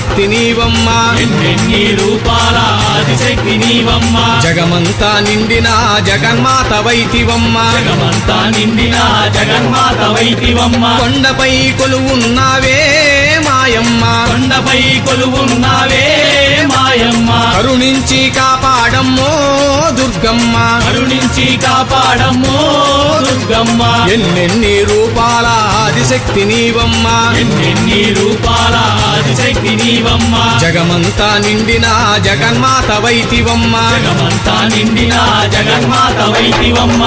ఆదిశక్తి నీవమ్మా ఎన్నెన్ని రూపాల ఆదిశక్తి నీవమ్మ జగమంతా నిండిన జగన్మాత వైతివమ్మా జగమంతా నిండిన జగన్మాత వైతివమ్మ కొండపై కొలువున్నావే మాయమ్మ కొండపై కొలువున్నావే మాయమ్మ కరుణించి కాపాడమ్మో దుర్గమ్మ కరుణించి కాపాడమ్మో దుర్గమ్మ ఎన్నెన్ని రూపాల ఆదిశక్తి నీవమ్మా ఎన్నెన్ని రూపాల ఆదిశక్తి నీవమ్మ జగమంతా నిండిన జగన్మాత వైతివమ్మా జగమంతా నిండిన జగన్మాత వైతివమ్మ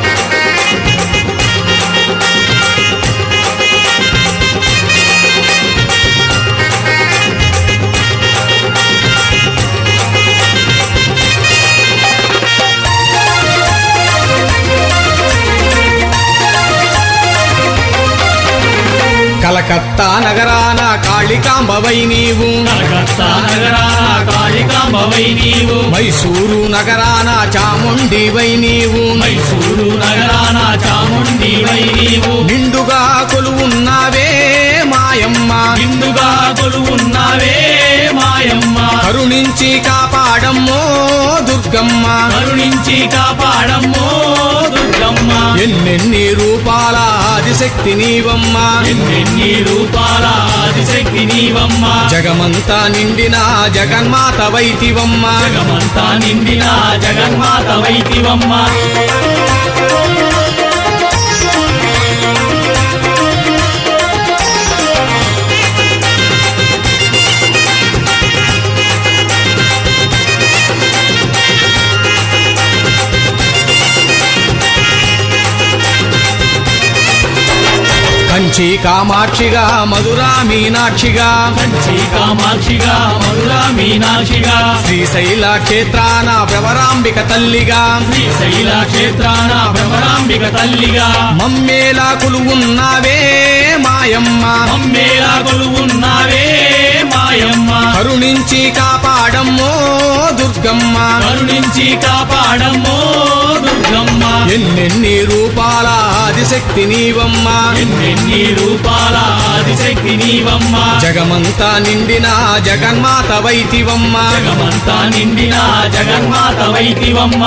కలకత్తా నగరాన కాళికాంబవై నీవు కలకత్తా నగరాన కాళికాంబవై నీవు మైసూరు నగరాన చాముండివై నీవు మైసూరు నగరాన చాముండివై నీవు నిండుగా కొలువున్నావే మాయమ్మ నిండుగా కొలువున్నావే మాయమ్మ కరుణించి కాపాడమ్మో దుర్గమ్మ కరుణించి కాపాడమ్మో దుర్గమ్మ ఎన్నెన్ని రూపాల ఆదిశక్తి నీవమ్మా ఎన్నెన్ని రూపాల ఆదిశక్తి నీవమ్మ జగమంతా నిండిన జగన్మాత వైతివమ్మా జగమంతా నిండిన జగన్మాత వైతివమ్మ కంచి కామాక్షిగా మధురా మీనాక్షిగా కంచి కామాక్షిగా మధురా మీనాక్షిగా శ్రీశైల క్షేత్రాన ప్రవరాంబిక తల్లిగా శ్రీశైల క్షేత్రాన భ్రమరాంబిక తల్లిగా మమ్మేలా కొలువున్నావే మాయమ్మ అమ్మేలా కొలువున్నావే మాయమ్మ కరుణించి కాపాడమ్మో దుర్గమ్మ కరుణించి కాపాడమ్మో దుర్గమ్మ ఎన్నెన్ని రూపాల ఆదిశక్తి నీవమ్మా ఎన్నెన్ని రూపాల ఆదిశక్తి నీవమ్మ జగమంతా నిండిన జగన్మాత వైతివమ్మా జగమంతా నిండిన జగన్మాత వైతివమ్మ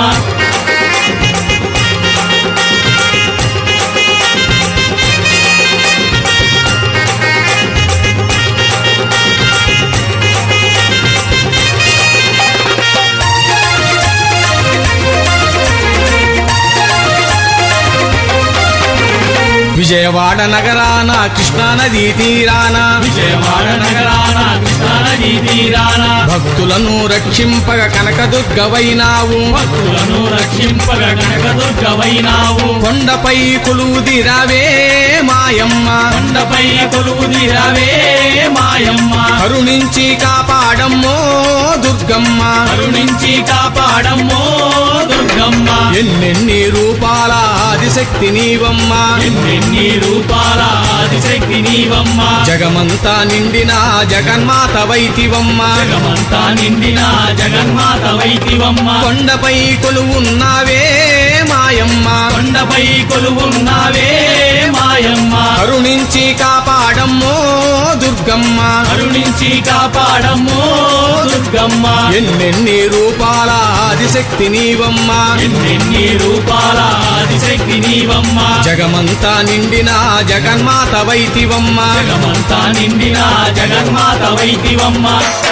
విజయవాడ నగరాన కృష్ణానదీ తీరాన విజయవాడ నగరాన కృష్ణానదీ తీరాన భక్తులను రక్షింపగ కనకదుర్గవైనావు భక్తులను రక్షింపగ కనకదుర్గవైనావు కొండపై కొలువుదిరావే మాయమ్మ కొండపై కొలువుదిరవే మాయమ్మ కరుణించి కాపాడమ్మో దుర్గమ్మ కరుణించి కాపాడమ్మో దుర్గమ్మ ఎన్నెన్ని రూపాల ఆదిశక్తి నీవమ్మా ఎన్నెన్ని రూపాల ఆదిశక్తి నీవమ్మ జగమంతా నిండిన జగన్మాత వైతివమ్మ జగమంతా నిండిన జగన్మాత వైతివమ్మ కొండపై కొలువున్నావే మాయమ్మ కొండపై కొలువున్నావే మాయమ్మ కరుణించి కాపాడమ్మో దుర్గమ్మ కరుణించి కాపాడమ్మో దుర్గమ్మ ఎన్నెన్ని రూపాల ఆదిశక్తి నీవమ్మా ఎన్నెన్ని రూపాల ఆదిశక్తి నీవమ్మ జగమంతా నిండిన జగన్మాత వైతివమ్మ జగమంతా నిండిన జగన్మాత వైతివమ్మ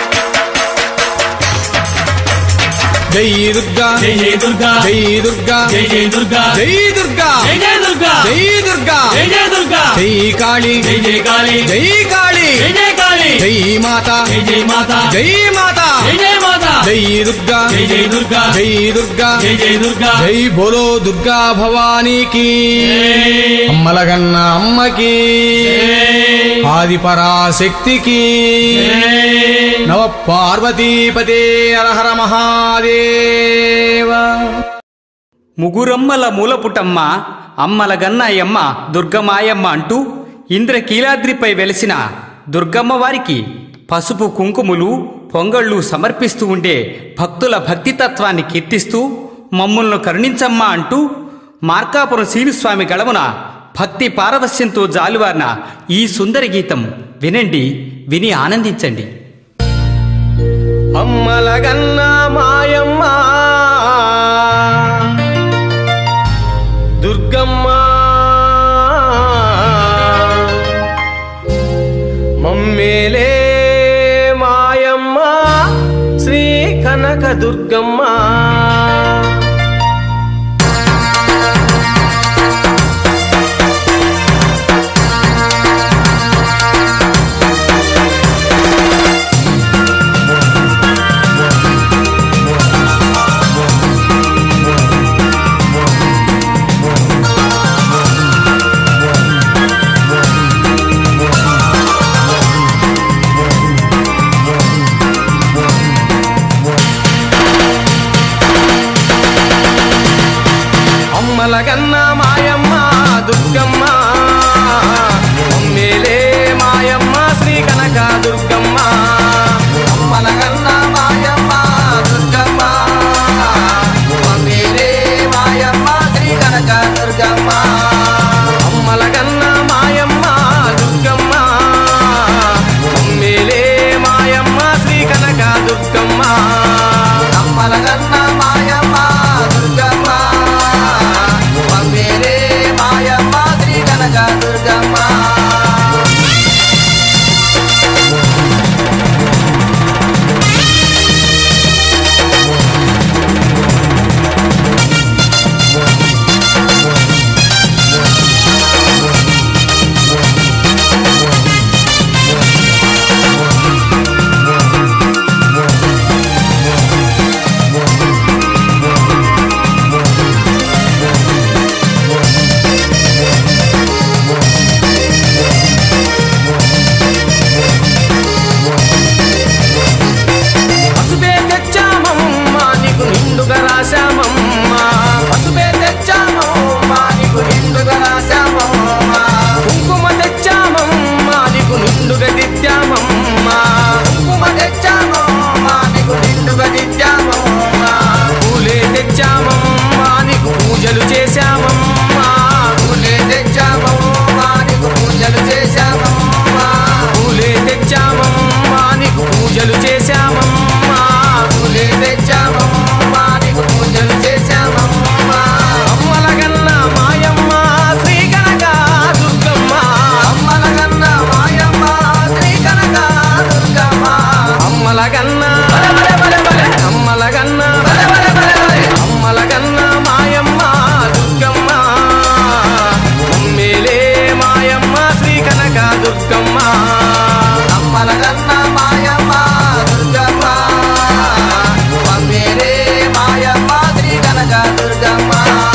జై దుర్గా జై జయ దుర్గా జై దుర్గా జై జయ దుర్గా జై దుర్గా జై జయ దుర్గా జై దుర్గా జై జయ దుర్గా జై కాళీ జై జయ కాళీ జై కాళీ జై జయ కాళీ జై మాత జై జయ మాత జై మాత జై జయ మాత జై దుర్గా జై జయ దుర్గా జై దుర్గా జై జయ దుర్గా జై బోలో దుర్గా భవానీకి అమ్మలగన్న అమ్మకి ఆది పరాశక్తికి నవ పార్వతీపదే హర మహాదేవ ముగురమ్మల మూలపుటమ్మ అమ్మల గన్నాయమ్మ దుర్గమాయమ్మ అంటూ ఇంద్రకీలాద్రిపై వెలిసిన దుర్గమ్మ వారికి పసుపు కుంకుములు పొంగళ్ళు సమర్పిస్తూ ఉండే భక్తుల భక్తితత్వాన్ని కీర్తిస్తూ మమ్ములను కరుణించమ్మా అంటూ మార్కాపురం శ్రీనుస్వామి గళమున భక్తి పారవస్యంతో జాలువారిన ఈ సుందర గీతం వినండి విని ఆనందించండి అమ్మలగన్న మాయమ్మ దుర్గమ్మ మమ్మేలే మాయమ్మ శ్రీ కనక దుర్గమ్మ అమ్మలగన్న మాయమ్మ దుర్గమ్మ అమ్మేలే మాయమ్మ శ్రీ కనక దుర్గమ్మ అమ్మలగన్న మాయమ్మ దుర్గమ్మ అమ్మేలే మాయమ్మ శ్రీ కనక దుర్గమ్మ అమ్మలగన్న మాయమ్మ దుర్గమ్మ అమ్మేలే మాయమ్మ శ్రీ కనక దుర్గమ్మ అమ్మలగన్న మాయమ్మ దుర్గమ్మ మమ్మేలే మాయమ్మ శ్రీ కనక దుర్గమ్మ పసుపే తెచ్చామమ్మా నీకు నిండుగా రాశామమ్మా పసుపే తెచ్చామమ్మా నీకు నిండుగా రాశామమ్మా కుంకుమ తెచ్చామమ్మా నీకు నిండుగా దిద్దామమ్మా కుంకుమ తెచ్చామమ్మా నీకు నిండుగా దిద్దామమ్మా పూలే తెచ్చామమ్మా నీకు పూజలు చేశామమ్మా పూలే తెచ్చామమ్మా నీకు పూజలు చేశామమ్మా పూలే తెచ్చామమ్మా నీకు పూజలు చేశామమ్మా పూలే తెచ్చామమ్మా నీకు పూజలు చేశామమ్మా అమ్మలగన్న మాయమ్మ శ్రీ కనక దుర్గమ్మ అమ్మలగన్న మాయమ్మ శ్రీ కనక దుర్గమ్మ అమ్మలగన్న బలె బలె బలె బలె అమ్మలగన్న బలె బలె బలె బలె అమ్మలగన్న మాయమ్మ దుర్గమ్మ మమ్మేలే మాయమ్మ శ్రీ కనక దుర్గమ్మ అమ్మలగన్న మాయమ్మ దుర్గమ్మ మమ్మేలే మాయమ్మ శ్రీ కనక దుర్గమ్మ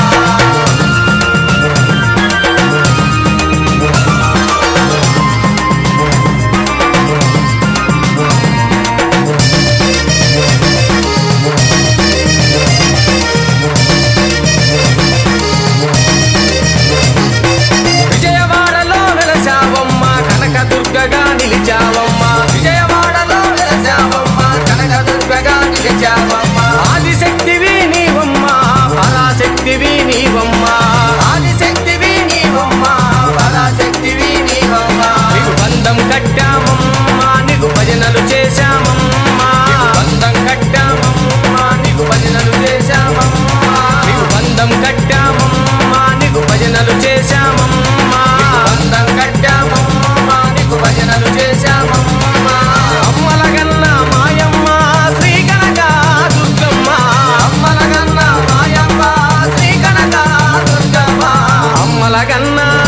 విజయవాడలో వెలసావమ్మ కనక దుర్గగా నిలిచావమ్మ విజయవాడలో వెలసావమ్మ కనక దుర్గగా నిలిచావమ్మ ఆదిశక్తివి నీవమ్మ పరాశక్తివి నీవమ్మ ఆదిశక్తివి నీవమ్మ పరాశక్తివి నీవమ్మ నీకు బంధం కట్టామమ్మ నీకు భజనలు చేశామమ్మ నీకు బంధం కట్టామమ్మ నీకు భజనలు చేశామమ్మ నీకు బంధం కట్టామమ్మ నీకు భజనలు చేశామమ్మ బంధం కట్టామమ్మ నీకు భజనలు చేశామమ్మ అమ్మలగన్న మాయమ్మ శ్రీ కనక దుర్గమ్మ అమ్మలగన్న మాయమ్మ శ్రీ కనక దుర్గమ్మ అమ్మలగన్న